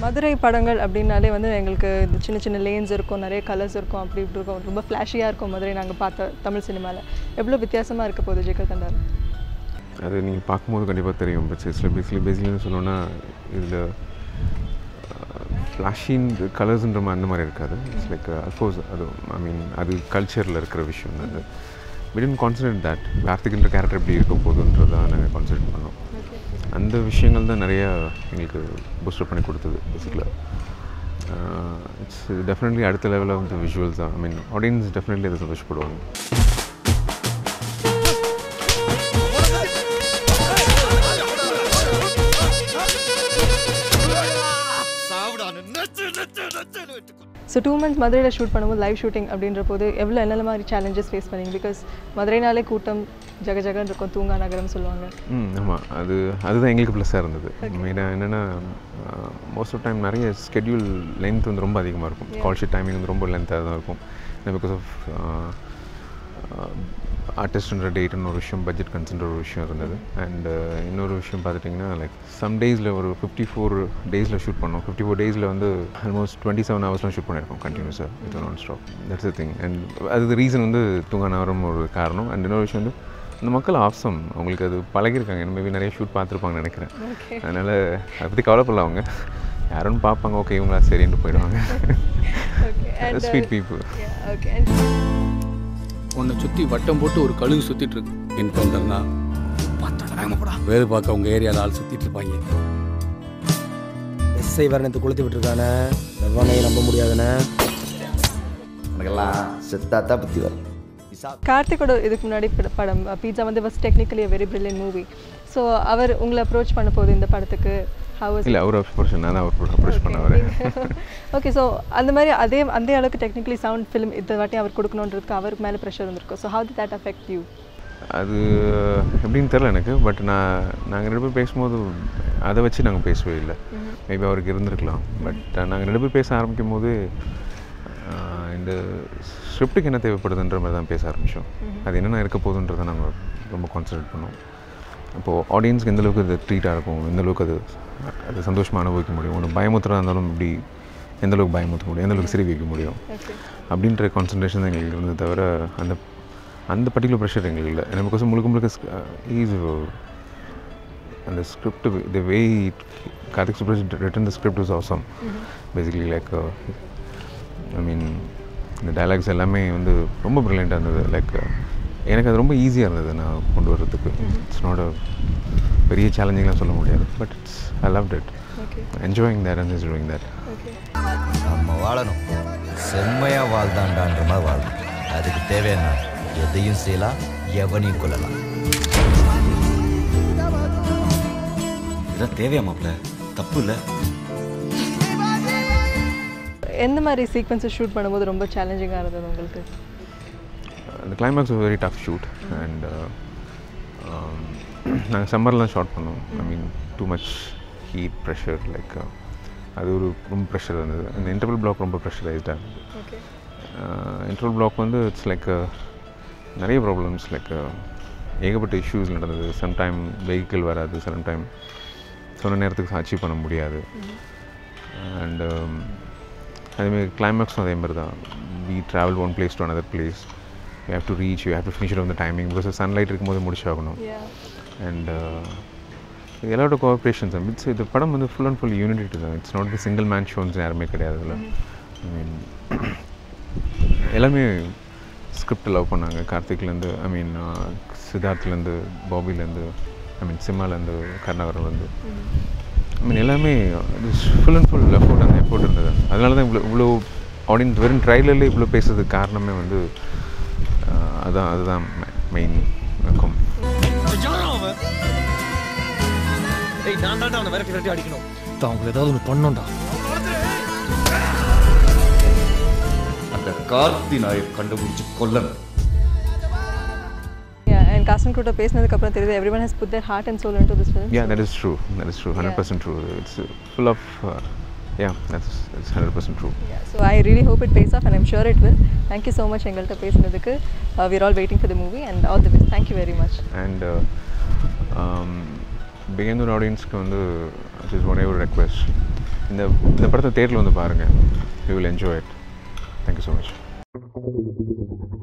மதுரை படங்கள் அப்படின்னாலே வந்து எங்களுக்கு இந்த சின்ன சின்ன லேன்ஸ் இருக்கும் நிறைய கலர்ஸ் இருக்கும் அப்படி இப்படி இருக்கும் ரொம்ப ஃப்ளாஷியாக இருக்கும் மதுரை நாங்கள் பார்த்த தமிழ் சினிமாவில் எவ்வளோ வித்தியாசமாக இருக்க போகுது ஜெகல் தண்டார் அது நீங்கள் பார்க்கும்போது கண்டிப்பாக தெரியும் பட் சில பேசிக்கலி பேசிக்கலி சொல்லணும்னா இதில் ஃப்ளாஷின் கலர்ஸ்ன்ற மாதிரி அந்த மாதிரி இருக்காது இட்ஸ் லைக் அஃப்கோர்ஸ் அது ஐ மீன் அது கல்ச்சரில் இருக்கிற விஷயம் அது we didn't consider that கார்த்திக்ன்ற கேரக்டர் எப்படி இருக்க போகுதுன்றதை நாங்கள் கான்சன்ட்ரேட் பண்ணோம் அந்த விஷயங்கள் தான் நிறைய எங்களுக்கு பூஸ்டர் பண்ணி கொடுத்தது பேசிக்கலாக இட்ஸ் டெஃபினெட்லி அடுத்த லெவலில் வந்து விஷுவல்ஸ் தான் ஐ மீன் ஆடியன்ஸ் டெஃபினெட்லி அதை சந்தோஷப்படுவாங்க ஸோ டூ மந்த்ஸ் மதுரையில் ஷூட் பண்ணும்போது லைவ் ஷூட்டிங் அப்படின்ற போது எவ்வளோ என்னென்ன மாதிரி சேலஞ்சஸ் ஃபேஸ் பண்ணீங்க பிகாஸ் மதுரைனாலே கூட்டம் ஜக ஜகன்னு இருக்கும் தூங்கா நகரம் சொல்லுவாங்க ம் ஆமாம் அது அதுதான் எங்களுக்கு ப்ளஸ்ஸாக இருந்தது மெயினாக என்னென்னா மோஸ்ட் ஆஃப் டைம் நிறைய ஸ்கெட்யூல் லென்த் வந்து ரொம்ப அதிகமாக இருக்கும் கால் ஷீட் டைமிங் வந்து ரொம்ப லென்த்தாக தான் இருக்கும் பிகாஸ் ஆஃப் ஆர்டிஸ்ட்ன்ற டேட்னு ஒரு விஷயம் பட்ஜெட் கன்சென்ட் ஒரு விஷயம் இருந்தது அண்ட் இன்னொரு விஷயம் பார்த்துட்டிங்கன்னா லைக் சம் டேஸில் ஒரு ஃபிஃப்டி ஃபோர் டேஸில் ஷூட் பண்ணோம் ஃபிஃப்டி ஃபோர் டேஸில் வந்து ஆல்மோஸ்ட் டுவெண்ட்டி செவன் ஹவர்ஸ்லாம் ஷூட் பண்ணியிருக்கோம் கண்டினியூஸாக with nonstop that's the thing and அது ரீசன் வந்து தூங்கானவரம் ஒரு காரணம் அண்ட் இன்னொரு விஷயம் வந்து இந்த மக்கள் ஆப்சம் அவங்களுக்கு அது பழகிருக்காங்க மேபி நிறைய ஷூட் பார்த்துருப்பாங்கன்னு நினைக்கிறேன் அதனால் அதை பற்றி கவலைப்படல அவங்க யாரும் பார்ப்பாங்க ஓகே இவங்களா சரின்ட்டு போயிடுவாங்க ஸ்வீட் பீப்புள் ஓகே உன்னை சுற்றி வட்டம் போட்டு ஒரு கழுகு சுற்றிட்டு இருக்கு என்கவுண்டர்னா வேறு பார்க்க உங்கள் ஏரியாவில் ஆள் சுற்றிட்டு இருப்பாங்க எஸ்ஐ வரணத்தை கொளுத்தி விட்டுருக்கானே எவனையும் நம்ப முடியாதுண்ணே எனக்கெல்லாம் செத்தாத்தான் பற்றி வரும் கார்த்திகோட இதுக்கு முன்னாடி பட- படம் பீட்சா வந்து was technically very brilliant movie so அவர் உங்களை அப்ரோச் பண்ண போகுது இந்த படத்துக்கு ஹவர்ஸ் இல்லை அவர் அப்ரோச் நான் தான் அவர் அப்ரோச் பண்ணவர் ஓகே ஸோ அந்த மாதிரி அதே அந்த அளவுக்கு டெக்னிக்கலி சவுண்ட் ஃபிலிம் இந்த வாட்டி அவர் கொடுக்கணுன்றதுக்கு அவருக்கு மேலே ப்ரெஷர் இருந்திருக்கும் so how that affect you அது எப்படின்னு தெரில எனக்கு பட் நான் நாங்கள் ரெண்டு பேர் பேசும்போது அதை வச்சு நாங்கள் பேசவே இல்லை மேபி அவருக்கு இருந்திருக்கலாம் பட் நாங்கள் ரெண்டு பேர் பேச ஆரம்பிக்கும் போது ஆஹ், இந்த ஸ்கிரிப்டுக்கு என்ன தேவைப்படுதுன்ற மாதிரி தான் பேச ஆரம்பித்தோம் அது என்னென்ன இருக்க போகுதுன்றதை நாங்கள் ரொம்ப கான்சன்ட்ரேட் பண்ணோம் அப்போது ஆடியன்ஸ்க்கு எந்த அளவுக்கு அது ட்ரீட்டாக இருக்கும் எந்த அளவுக்கு அது அது சந்தோஷமாக அனுபவிக்க முடியும் ஒரு பயமுத்துறதா இருந்தாலும் இப்படி எந்த அளவுக்கு பயமுத்த முடியும் எந்த அளவுக்கு சிரி வைக்க முடியும் அப்படின்ற கான்சன்ட்ரேஷன் தான் எங்களுக்கு இருந்தது தவிர அந்த அந்த பர்டிகுலர் ப்ரெஷர் எங்களுக்கு இல்லை எனக்கு கொஞ்சம் முழுக்க முழுக்க ஈஸ் அந்த script the way Karthik Subbaraj written the script is awesome basically like I mean இந்த டைலாக்ஸ் எல்லாமே வந்து ரொம்ப ப்ரில்லியண்ட்டாக இருந்தது லைக் எனக்கு அது ரொம்ப ஈஸியாக இருந்தது நான் கொண்டு வர்றதுக்கு இட்ஸ் நாட் அ பெரிய சேலஞ்சிங்லாம் சொல்ல முடியாது but it's I love it enjoying that and is doing that நம்ம வாழணும் செம்மையா வாழ்தாண்டான்ற மாதிரி வாழணும் அதுக்கு தேவையான எதையும் செய்யலாம் எவனையும் கொள்ளலாம் இதெல்லாம் தேவையா மாப்ள தப்பு இல்லை எந்த மாதிரி சீக்வன்ஸை ஷூட் பண்ணும்போது ரொம்ப சேலஞ்சிங்காக இருந்தது உங்களுக்கு the climax was very tough shoot and நாங்கள் சம்மர்லாம் ஷார்ட் பண்ணோம் I mean too much heat pressure like அது ஒரு ரொம்ப ப்ரெஷர் இருந்தது அந்த இன்டர்வல் பிளாக் ரொம்ப ப்ரெஷரைஸ்டாக இருந்தது ஓகே இன்டர்வல் பிளாக் வந்து இட்ஸ் லைக் நிறைய ப்ராப்ளம்ஸ் லைக் ஏகப்பட்ட இஷ்யூஸ் நடந்தது சம்டைம் வெஹிக்கிள் வராது சம்டைம் சொன்ன நேரத்துக்கு அச்சீவ் பண்ண முடியாது அண்ட் அதேமாதிரி கிளைமேக்ஸும் அதே மாதிரி தான் we travel one place to another place you have to reach you have to finish on the timing because sunlight இருக்கும்போது முடிச்சாகணும் அண்ட் இது எல்லாரோட கோஆப்ரேஷன்ஸ் இட்ஸ் இது படம் வந்து ஃபுல் அண்ட் ஃபுல் யூனிட்டி தான் it's not the single man ஷோன்ஸ் யாருமே கிடையாது இதில் ஐ மீன் எல்லாமே ஸ்கிரிப்ட் லவ் பண்ணாங்க கார்த்திக்லேருந்து ஐ மீன் சித்தார்த்லேருந்து பாபிலேருந்து ஐ மீன் சிம்மாலேருந்து கருணாகரன்லேருந்து ஐ மீன் எல்லாமே ஃபுல் அண்ட் ஃபுல் எஃபோர்ட் அந்த எஃபோர்ட் இருந்தது அதனால தான் இவ்வளோ இவ்வளோ ஆடியன்ஸ் வெறும் ட்ரைலர்லேயே இவ்வளோ பேசுறதுக்கு காரணமே வந்து ஆஹ், அதான் அதுதான் மெயின் நோக்கம் ஏய் நான் தான் அவனை விரட்டி விரட்டி அடிக்கணும் தான் அவங்க ஏதாவது ஒன்று பண்ணோம்டா அந்த கார்த்தி நாயை கண்டுபிடிச்சு கொல்லணும் அண்ட் காஸ்டன் கூட பேசினதுக்கு அப்புறம் தெரியுது every one has put their heart and soul into this film Yeah, that is true. That is true. 100% true. It's uh, full of, uh, yeah, that's, that's 100% true. So I really hope it pays off and I'm sure it will thank you so much எங்கள்கிட்ட பேசினதுக்கு we're all waiting for the movie and all the best thank you very much And uh, um, beginner audience வந்து just one ever request இந்த இந்த படத்தை தேட்டரில் வந்து பாருங்கள் you will enjoy it thank you so much